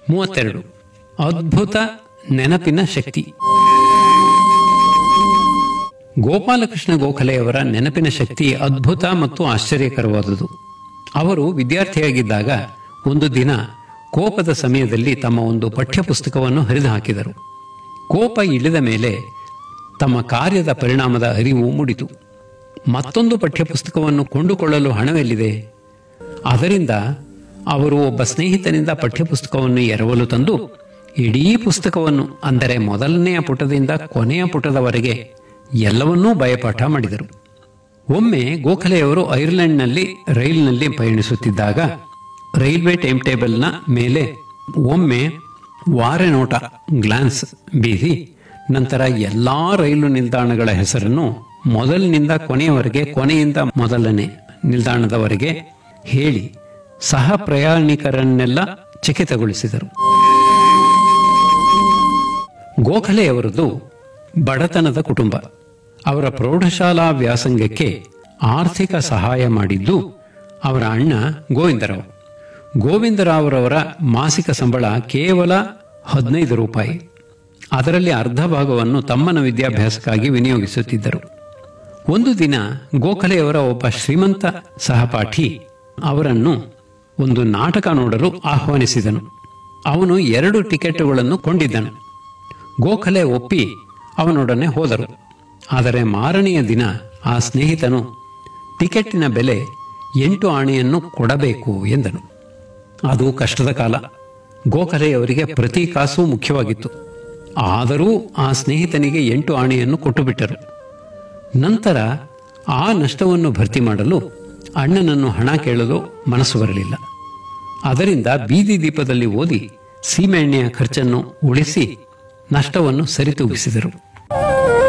ಮೂವತ್ತೆರಡು ಅದ್ಭುತ ನೆನಪಿನ ಶಕ್ತಿ ಗೋಪಾಲಕೃಷ್ಣ ಗೋಖಲೆಯವರ ನೆನಪಿನ ಶಕ್ತಿ ಅದ್ಭುತ ಮತ್ತು ಆಶ್ಚರ್ಯಕರವಾದುದು ಅವರು ವಿದ್ಯಾರ್ಥಿಯಾಗಿದ್ದಾಗ ಒಂದು ದಿನ ಕೋಪದ ಸಮಯದಲ್ಲಿ ತಮ್ಮ ಒಂದು ಪಠ್ಯಪುಸ್ತಕವನ್ನು ಹರಿದು ಹಾಕಿದರು ಕೋಪ ಇಳಿದ ಮೇಲೆ ತಮ್ಮ ಕಾರ್ಯದ ಪರಿಣಾಮದ ಅರಿವು ಮೂಡಿತು ಮತ್ತೊಂದು ಪಠ್ಯಪುಸ್ತಕವನ್ನು ಕೊಂಡುಕೊಳ್ಳಲು ಹಣವೆಲ್ಲಿದೆ ಅದರಿಂದ ಅವರು ಒಬ್ಬ ಸ್ನೇಹಿತನಿಂದ ಪಠ್ಯಪುಸ್ತಕವನ್ನು ಎರವಲು ತಂದು ಇಡೀ ಪುಸ್ತಕವನ್ನು ಅಂದರೆ ಮೊದಲನೆಯ ಪುಟದಿಂದ ಕೊನೆಯ ಪುಟದವರೆಗೆ ಎಲ್ಲವನ್ನೂ ಭಯಪಾಠ ಮಾಡಿದರು ಒಮ್ಮೆ ಗೋಖಲೆಯವರು ಐರ್ಲೆಂಡ್ನಲ್ಲಿ ರೈಲಿನಲ್ಲಿ ಪಯಣಿಸುತ್ತಿದ್ದಾಗ ರೈಲ್ವೆ ಟೈಮ್ ಟೇಬಲ್ನ ಮೇಲೆ ಒಮ್ಮೆ ವಾರೆ ನೋಟ ಗ್ಲಾನ್ಸ್ ಬೀರಿ ನಂತರ ಎಲ್ಲಾ ರೈಲು ನಿಲ್ದಾಣಗಳ ಹೆಸರನ್ನು ಮೊದಲಿನಿಂದ ಕೊನೆಯವರೆಗೆ ಕೊನೆಯಿಂದ ಮೊದಲನೇ ನಿಲ್ದಾಣದವರೆಗೆ ಹೇಳಿ ಸಹ ಪ್ರಯಾಣಿಕರನ್ನೆಲ್ಲ ಚಕಿತಗೊಳಿಸಿದರು ಗೋಖಲೆಯವರದು ಬಡತನದ ಕುಟುಂಬ ಅವರ ಪ್ರೌಢಶಾಲಾ ವ್ಯಾಸಂಗಕ್ಕೆ ಆರ್ಥಿಕ ಸಹಾಯ ಮಾಡಿದ್ದು ಅವರ ಅಣ್ಣ ಗೋವಿಂದರಾವ್ ಗೋವಿಂದರಾವ್ರವರ ಮಾಸಿಕ ಸಂಬಳ ಕೇವಲ ಹದಿನೈದು ರೂಪಾಯಿ ಅದರಲ್ಲಿ ಅರ್ಧ ಭಾಗವನ್ನು ತಮ್ಮನ ವಿದ್ಯಾಭ್ಯಾಸಕ್ಕಾಗಿ ವಿನಿಯೋಗಿಸುತ್ತಿದ್ದರು ಒಂದು ದಿನ ಗೋಖಲೆಯವರ ಒಬ್ಬ ಶ್ರೀಮಂತ ಸಹಪಾಠಿ ಅವರನ್ನು ಒಂದು ನಾಟಕ ನೋಡಲು ಆಹ್ವಾನಿಸಿದನು ಅವನು ಎರಡು ಟಿಕೆಟುಗಳನ್ನು ಕೊಂಡಿದ್ದನು ಗೋಖಲೆ ಒಪ್ಪಿ ಅವನೊಡನೆ ಹೋದರು ಆದರೆ ಮಾರನೆಯ ದಿನ ಆ ಸ್ನೇಹಿತನು ಟಿಕೆಟ್ಟಿನ ಬೆಲೆ ಎಂಟು ಆಣೆಯನ್ನು ಕೊಡಬೇಕು ಎಂದನು ಅದು ಕಷ್ಟದ ಕಾಲ ಗೋಖಲೆಯವರಿಗೆ ಪ್ರತಿ ಕಾಸು ಮುಖ್ಯವಾಗಿತ್ತು ಆದರೂ ಆ ಸ್ನೇಹಿತನಿಗೆ ಎಂಟು ಆಣೆಯನ್ನು ಕೊಟ್ಟುಬಿಟ್ಟರು ನಂತರ ಆ ನಷ್ಟವನ್ನು ಭರ್ತಿ ಮಾಡಲು ಅಣ್ಣನನ್ನು ಹಣ ಕೇಳಲು ಮನಸ್ಸು ಬರಲಿಲ್ಲ ಅದರಿಂದ ಬೀದಿ ದೀಪದಲ್ಲಿ ಓದಿ ಸೀಮೆಎಣ್ಣೆಯ ಖರ್ಚನ್ನು ಉಳಿಸಿ ನಷ್ಟವನ್ನು ಸರಿತೂಗಿಸಿದರು